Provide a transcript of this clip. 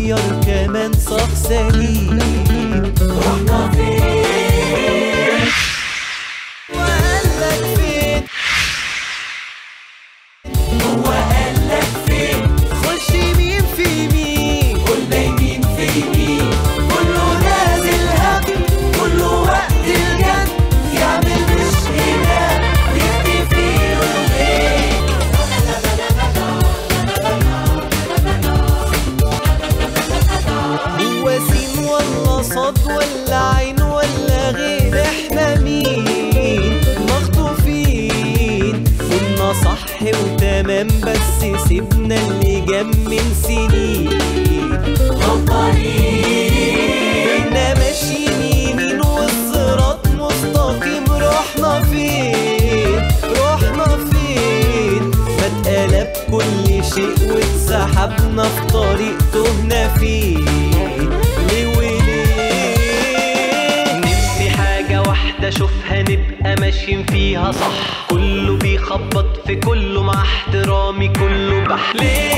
نغير كمان صف سليم رحنا فين وقالك فين هو قالك فين خش يمين في يمين قلنا يمين في يمين كله نازل هم كله وقت الجد يعمل مش هنا يختفي يومين هو سين ولا صاد ولا عين ولا غير احنا مين مخطوفين كنا صح وتمام بس سيبنا اللي جاب من سنين غلطانين كنا ماشيين يمين والصراط مستقيم رحنا فين رحنا فين ما اتقلب كل شيء واتسحبنا في طريق تهنا فيه ليه وليه نفسي حاجة واحدة اشوفها نبقى ماشيين فيها صح كله بيخبط في كله مع احترامي كله بح ليه